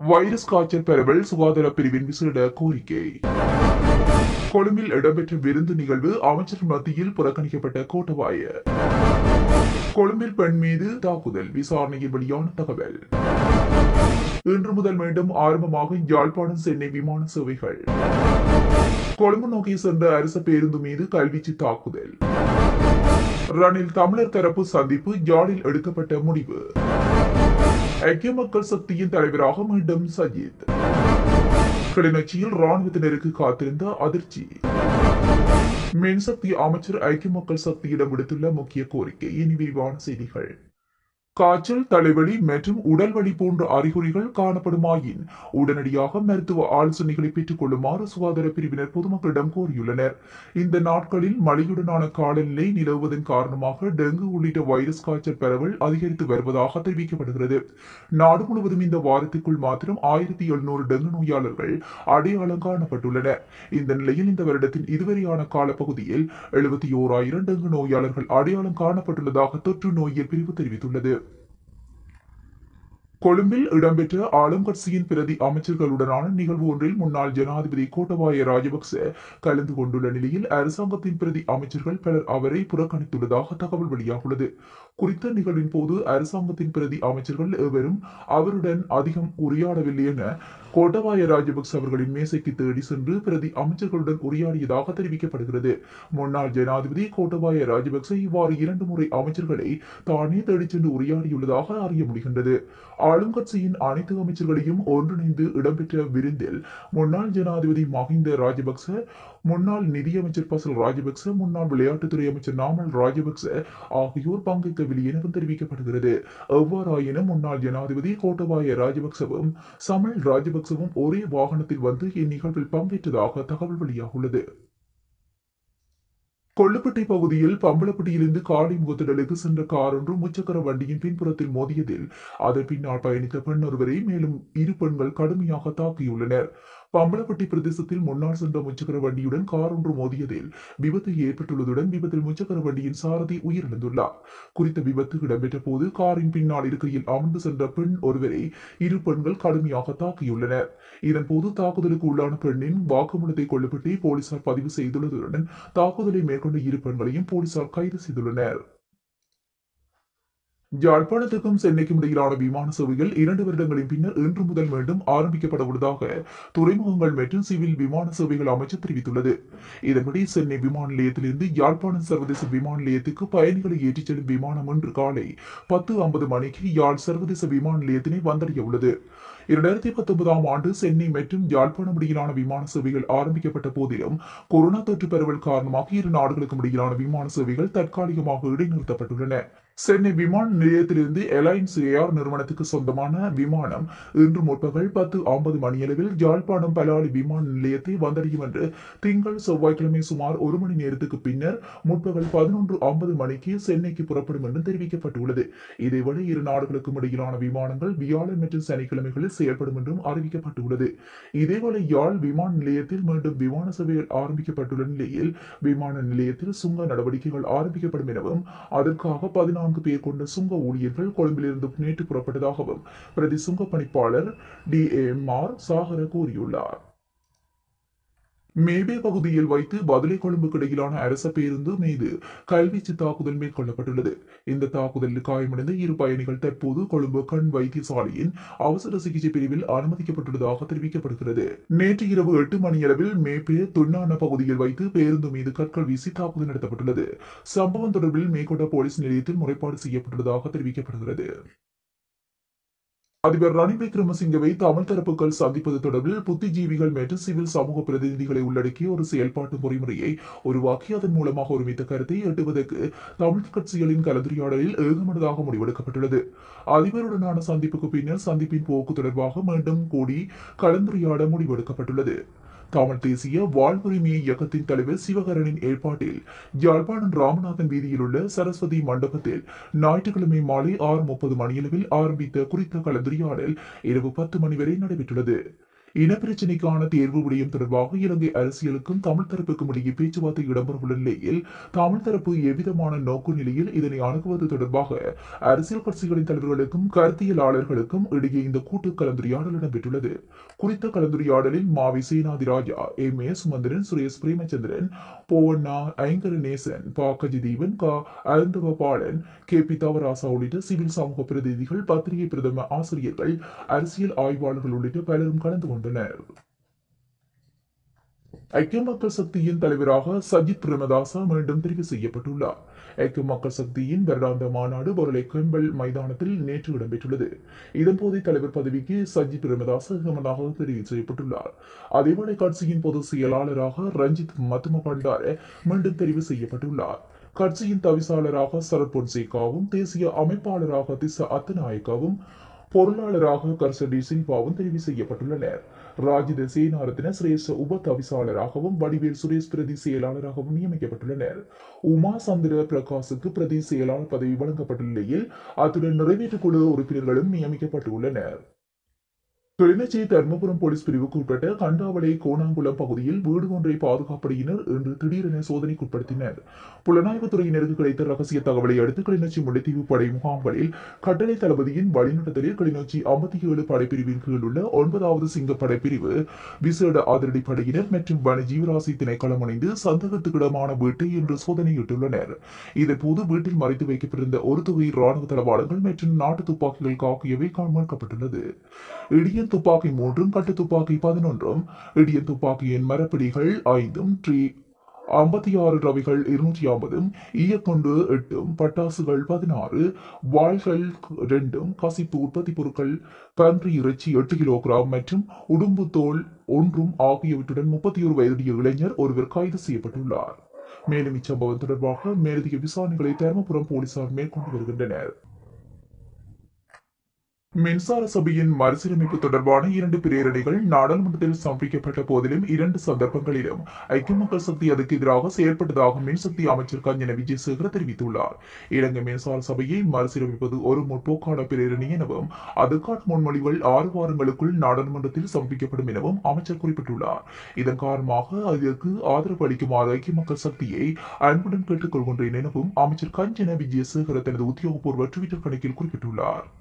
virus காய்ச்சல் பரவல் சுகாதார பிரிவின் விசேட கோரிக்கை கொழும்பில் இடம்பெற்ற விருந்து நிகழ்வு அமைச்சர் மத்தியில் புறக்கணிக்கப்பட்ட கோட்டபாய கொழும்பில் பெண் மீது தாக்குதல் விசாரணையில் வெளியான தகவல் இன்று முதல் மீண்டும் ஆரம்பமாக யாழ்ப்பாணம் சென்னை விமான சேவைகள் கொழும்பு நோக்கி சென்ற அரசு பேருந்து மீது கல்வீச்சு தாக்குதல் ரணில் தமிழர் தரப்பு சந்திப்பு யாழில் எடுக்கப்பட்ட முடிவு ஐக்கிய மக்கள் சக்தியின் தலைவராக மீண்டும் சஜித் கிளிநொச்சியில் ராணுவத்தினருக்கு காத்திருந்த அதிர்ச்சி மின்சக்தி அமைச்சர் ஐக்கிய மக்கள் சக்தியிடம் விடுத்துள்ள முக்கிய கோரிக்கை இனி விரிவான செய்திகள் காய்ச்சல் தலைவலி மற்றும் உடல்வலி போன்ற அறிகுறிகள் காணப்படுமாயின் உடனடியாக மருத்துவ ஆலோசனைகளை பெற்றுக் கொள்ளுமாறு சுகாதார பிரிவினர் பொதுமக்களிடம் கோரியுள்ளனர் இந்த நாட்களில் மழையுடனான காலநிலை நிலவுவதன் காரணமாக டெங்கு உள்ளிட்ட வைரஸ் காய்ச்சல் பரவல் அதிகரித்து வருவதாக தெரிவிக்கப்படுகிறது நாடு முழுவதும் இந்த வாரத்திற்குள் மாத்திரம் ஆயிரத்தி எழுநூறு டெங்கு நோயாளர்கள் அடையாளம் காணப்பட்டுள்ளனர் இந்த நிலையில் இந்த வருடத்தின் இதுவரையான காலப்பகுதியில் எழுபத்தி ஓராயிரம் டெங்கு நோயாளர்கள் அடையாளம் காணப்பட்டுள்ளதாக தொற்று நோயியல் பிரிவு தெரிவித்துள்ளது கொழும்பில் இடம்பெற்ற ஆளும் கட்சியின் பிரதி அமைச்சர்களுடனான நிகழ்வு ஒன்றில் முன்னாள் ஜனாதிபதி கோட்டபாய ராஜபக்ச கலந்து கொண்டுள்ள நிலையில் அரசாங்கத்தின் பிரதி அமைச்சர்கள் பலர் அவரை புறக்கணித்துள்ளதாக தகவல் வெளியாகுள்ளது குறித்த நிகழ்வின் போது அரசாங்கத்தின் பிரதி அமைச்சர்கள் எவரும் அவருடன் அதிகம் உரையாடவில்லை என கோட்டபாய ராஜபக்ச அவர்களின் மேசைக்கு தேடி சென்று பிரதி அமைச்சர்களுடன் உரையாடியதாக தெரிவிக்கப்படுகிறது முன்னாள் ஜனாதிபதி கோட்டபாய ராஜபக்ச இவ்வாறு இரண்டு முறை அமைச்சர்களை தானே தேடிச் சென்று உரையாடியுள்ளதாக அறிய முடிகின்றது ஆளும் கட்சியின் அனைத்து அமைச்சர்களையும் ஒன்றிணைந்து இடம்பெற்ற விருந்தில் முன்னாள் ஜனாதிபதி மஹிந்த ராஜபக்ச முன்னாள் நிதியமைச்சர் பசல் ராஜபக்ச முன்னாள் விளையாட்டுத்துறை அமைச்சர் நாமல் ராஜபக்ச ஆகியோர் பங்கேற்கவில்லை எனவும் தெரிவிக்கப்படுகிறது எவ்வாறாயினும் முன்னாள் ஜனாதிபதி கோட்டபாய ராஜபக்சவும் சமல் ராஜபக்சவும் ஒரே வாகனத்தில் வந்து இந்நிகழ்வில் பங்கேற்றதாக தகவல் வெளியாகுள்ளது கொள்ளுப்பட்டி பகுதியில் பம்பளப்பட்டியிலிருந்து காளி முகத்திடலுக்கு சென்ற கார் ஒன்று முச்சக்கர வண்டியின் பின்புறத்தில் மோதியதில் அதன் பின்னால் பயணித்த பெண் ஒருவரை மேலும் இரு பெண்கள் கடுமையாக தாக்கியுள்ளனர் பம்பளப்பட்டி பிரதேசத்தில் முன்னால் சென்ற முச்சக்கர வண்டியுடன் கார் ஒன்று மோதியதில் விபத்து ஏற்பட்டுள்ளதுடன் விபத்தில் முச்சக்கர வண்டியின் சாரதி உயிரிழந்துள்ளார் குறித்த விபத்து இடம்பெற்ற போது காரின் பின்னால் இருக்கையில் அமர்ந்து சென்ற பெண் ஒருவரை இரு பெண்கள் கடுமையாக தாக்கியுள்ளனர் இதன்போது தாக்குதலுக்கு உள்ளான பெண்ணின் வாக்குமூலத்தை கொல்லப்பட்டு போலீசார் பதிவு செய்துள்ளதுடன் தாக்குதலை மேற்கொண்ட இரு பெண்களையும் போலீசார் கைது செய்துள்ளனர் யாழ்ப்பாணத்துக்கும் சென்னைக்கும் இடையிலான விமான சேவைகள் இரண்டு வருடங்களின் பின்னர் இன்று முதல் மீண்டும் ஆரம்பிக்கப்பட உள்ளதாக துறைமுகங்கள் மற்றும் சிவில் விமான சேவைகள் அமைச்சர் தெரிவித்துள்ளது இதன்படி சென்னை விமான நிலையத்திலிருந்து யாழ்ப்பாணம் சர்வதேச விமான நிலையத்துக்கு பயணிகளை ஏற்றிச் செல்லும் விமானம் இன்று காலை பத்து ஐம்பது மணிக்கு யாழ் சர்வதேச விமான நிலையத்தினை வந்தடைய உள்ளது இரண்டாயிரத்தி பத்தொன்பதாம் ஆண்டு சென்னை மற்றும் யாழ்ப்பாணம் இடையிலான விமான சேவைகள் ஆரம்பிக்கப்பட்ட போதிலும் கொரோனா தொற்று பரவல் காரணமாக இரு நாடுகளுக்கும் இடையிலான விமான சேவைகள் தற்காலிகமாக இடைநிறுத்தப்பட்டுள்ளன சென்னை விமான நிலையத்திலிருந்து எலைன்ஸ் ஏஆர் நிறுவனத்துக்கு சொந்தமான விமானம் இன்று முற்பகல் பத்து ஐம்பது மணியளவில் யாழ்ப்பாணம் பலாலி விமான நிலையத்தை வந்தடையும் என்று திங்கள் செவ்வாய்க்கிழமை சுமார் ஒரு மணி நேரத்துக்கு பின்னர் முற்பகல் பதினொன்று ஐம்பது மணிக்கு சென்னைக்கு புறப்படும் என்று தெரிவிக்கப்பட்டுள்ளது இதேவேளை இரு நாடுகளுக்கும் இடையிலான விமானங்கள் வியாழன் மற்றும் சனிக்கிழமைகளில் செயல்படும் என்றும் அறிவிக்கப்பட்டுள்ளது இதேவேளை யாழ் விமான நிலையத்தில் மீண்டும் விமான சேவைகள் ஆரம்பிக்கப்பட்டுள்ள நிலையில் விமான நிலையத்தில் சுங்க நடவடிக்கைகள் ஆரம்பிக்கப்படும் எனவும் அதற்காக பதினான்கு பேர் கொண்ட சுங்க ஊழியர்கள் கொழும்பிலிருந்து நேற்று புறப்பட்டதாகவும் பிரதி சுங்க பணிப்பாளர் டி எம் ஆர் சாகர கூறியுள்ளார் மேபே பகுதியில் வைத்து பதிலை கொழும்புக்கு இடையிலான அரச பேருந்து மீது கல்வீச்சு தாக்குதல் மேற்கொள்ளப்பட்டுள்ளது இந்த தாக்குதலில் காயமடைந்த இரு பயணிகள் தற்போது கொழும்பு கண் வைத்தியசாலையின் அவசர சிகிச்சை பிரிவில் அனுமதிக்கப்பட்டுள்ளதாக தெரிவிக்கப்படுகிறது நேற்று இரவு எட்டு மணியளவில் மேபே துண்ணான பகுதியில் வைத்து பேருந்து மீது கற்கள் வீசி தாக்குதல் நடத்தப்பட்டுள்ளது சம்பவம் தொடர்பில் மேற்கொண்ட போலீஸ் நிலையத்தில் முறைப்பாடு செய்யப்பட்டுள்ளதாக தெரிவிக்கப்படுகிறது அதிபர் ரணில் விக்ரமசிங்கவை தமிழ் தரப்புகள் சந்திப்பது தொடர்பில் புத்திஜீவிகள் மற்றும் சிவில் சமூக பிரதிநிதிகளை உள்ளடக்கிய ஒரு செயல்பாட்டு பொறிமுறையை உருவாக்கி அதன் மூலமாக ஒருமித்த கருத்தை எட்டுவதற்கு தமிழ் கட்சிகளின் கலந்துரையாடலில் ஏகமனதாக முடிவெடுக்கப்பட்டுள்ளது அதிபருடனான சந்திப்புக்கு பின்னர் சந்திப்பின் போக்கு தொடர்பாக மீண்டும் கூடி கலந்துரையாட முடிவெடுக்கப்பட்டுள்ளது தமிழ் தேசிய வாழ்வுரிமை இயக்கத்தின் தலைவர் சிவகரனின் ஏற்பாட்டில் யாழ்ப்பாணம் ராமநாதன் வீதியில் உள்ள சரஸ்வதி மண்டபத்தில் ஞாயிற்றுக்கிழமை மாலை ஆறு முப்பது மணியளவில் ஆரம்பித்த குறித்த கலந்துரையாடல் இரவு பத்து மணி வரை நடைபெற்றுள்ளது இனப்பிரச்சினைக்கான தேர்வு விடயம் தொடர்பாக இலங்கை அரசியலுக்கும் தமிழ் தரப்புக்கும் இடையே பேச்சுவார்த்தை இடம்பெறவுள்ள நிலையில் தமிழ் தரப்பு எவ்விதமான நோக்கு நிலையில் இதனை அணுகுவது தொடர்பாக அரசியல் கட்சிகளின் தலைவர்களுக்கும் கருத்தியலாளர்களுக்கும் இடையே இந்த கூட்டு கலந்துரையாடல் இடம்பெற்றுள்ளது குறித்த கலந்துரையாடலில் Mavai Senathirajah M A Sumanthiran Suresh Premachandran போவண்ணா ஐங்கர நேசன் ப கஜதீவன் க Arunthavapalan K P Thavarasa உள்ளிட்ட சிவில் சமூக பிரதிநிதிகள் பத்திரிகை பிரதம ஆசிரியர்கள் அரசியல் ஆய்வாளர்கள் உள்ளிட்ட பலரும் கலந்து கொண்டனர் ஐக்கிய மக்கள் சக்தியின் தலைவராக சஜித் பிரேமதாசா மீண்டும் தெரிவு செய்யப்பட்டுள்ளார் ஐக்கிய மக்கள் சக்தியின் வருடாந்த மாநாடு பொருளை கெம்பல் மைதானத்தில் நேற்று இடம்பெற்றுள்ளது இதன்போது தலைவர் பதவிக்கு சஜித் பிரேமதாசா நியமனமாக தெரிவு செய்யப்பட்டுள்ளார் அதேவேளை கட்சியின் பொதுச் செயலாளராக ரஞ்சித் மத்தும பண்டார மீண்டும் தெரிவு செய்யப்பட்டுள்ளார் கட்சியின் தவிசாளராக சரத் பொன்சேகாவும் தேசிய அமைப்பாளராக திச அத்தநாயக்காவும் பொருளாளராக கர்சடி சில்வாவும் தெரிவு செய்யப்பட்டுள்ளனர் ராஜித சேனாரத்தின சிரேஷ்ட உப தவிசாளராகவும் வடிவேல் சுரேஷ் பிரதி செயலாளராகவும் நியமிக்கப்பட்டுள்ளனர் உமா சந்திர பிரகாசுக்கு பிரதி செயலாளர் பதவி வழங்கப்பட்டுள்ள நிலையில் அத்துடன் நிறைவேற்றுக்குழு உறுப்பினர்களும் நியமிக்கப்பட்டுள்ளனர் கிளிநொச்சி தர்மபுரம் போலீஸ் பிரிவுக்கு உட்பட்ட கண்டாவளை கோணாங்குளம் பகுதியில் வீடு ஒன்றை பாதுகாப்படையினர் இன்று திடீரென சோதனைக்குட்படுத்தினர் புலனாய்வுத் துறையினருக்கு கிடைத்த ரகசிய தகவலை அடுத்து கிளிநொச்சி முல்லைத்தீவு படை முகாம்களில் கட்டளை தளபதியின் வழிநடத்தலில் கிளிநொச்சி ஐம்பத்தி ஏழு படைப்பிரிவின் கீழ் உள்ள ஒன்பதாவது சிங்க படைப்பிரிவு விசேட அதிரடி படையினர் மற்றும் வன ஜீவராசி திணைக்களம் இணைந்து சந்தேகத்துக்கிடமான வீட்டை இன்று சோதனையிட்டுள்ளனர் இதன்போது வீட்டில் மறைத்து வைக்கப்பட்டிருந்த ஒரு தொகை ராணுவ தளவாடங்கள் மற்றும் நாட்டு துப்பாக்கிகள் காக்கியவை மீட்கப்பட்டுள்ளது இடியன் துப்பாக்கி மூன்றும் கட்டு துப்பாக்கி பதினொன்றும் இடியன் துப்பாக்கியின் மரப்பிடிகள் ஐந்தும் ட்ரீ ஐம்பத்தி ஆறு ரவிகள் இருநூற்றி ஐம்பதும் ஈயக்கொண்டு எட்டும் பட்டாசுகள் பதினாறு வாள்கள் ரெண்டும் கசிப்பு உற்பத்தி பொருட்கள் பன்றி இறைச்சி எட்டு கிலோகிராம் மற்றும் உடும்பு தோல் ஒன்றும் ஆகியவற்றுடன் முப்பத்தி ஒரு வயதுடைய இளைஞர் ஒருவர் கைது செய்யப்பட்டுள்ளார் மேலும் இச்சம்பவம் தொடர்பாக மேலதிக விசாரணைகளை தருமபுரம் போலீசார் மேற்கொண்டு வருகின்றனர் மின்சார சபையின் மறுசீரமைப்பு தொடர்பான இரண்டு பிரேரணைகள் நாடாளுமன்றத்தில் சமர்ப்பிக்கப்பட்ட போதிலும் இரண்டு சந்தர்ப்பங்களிலும் ஐக்கிய மக்கள் சக்தி அதற்கு எதிராக செயல்பட்டதாக மின்சக்தி அமைச்சர் கஞ்சன விஜயசேகர தெரிவித்துள்ளார் இலங்கை மின்சார சபையை மறுசீரமைப்பது ஒரு முற்போக்கான பிரேரணை எனவும் அதற்கான முன்மொழிகள் ஆறு வாரங்களுக்குள் நாடாளுமன்றத்தில் சமர்ப்பிக்கப்படும் எனவும் அமைச்சர் குறிப்பிட்டுள்ளார் இதன் காரணமாக அதற்கு ஆதரவு அளிக்குமாறு ஐக்கிய மக்கள் சக்தியை அன்புடன் கேட்டுக் கொள்கின்றேன் எனவும் அமைச்சர் கஞ்சன விஜயசேகர தனது உத்தியோகபூர்வ டுவிட்டர் கணக்கில் குறிப்பிட்டுள்ளார்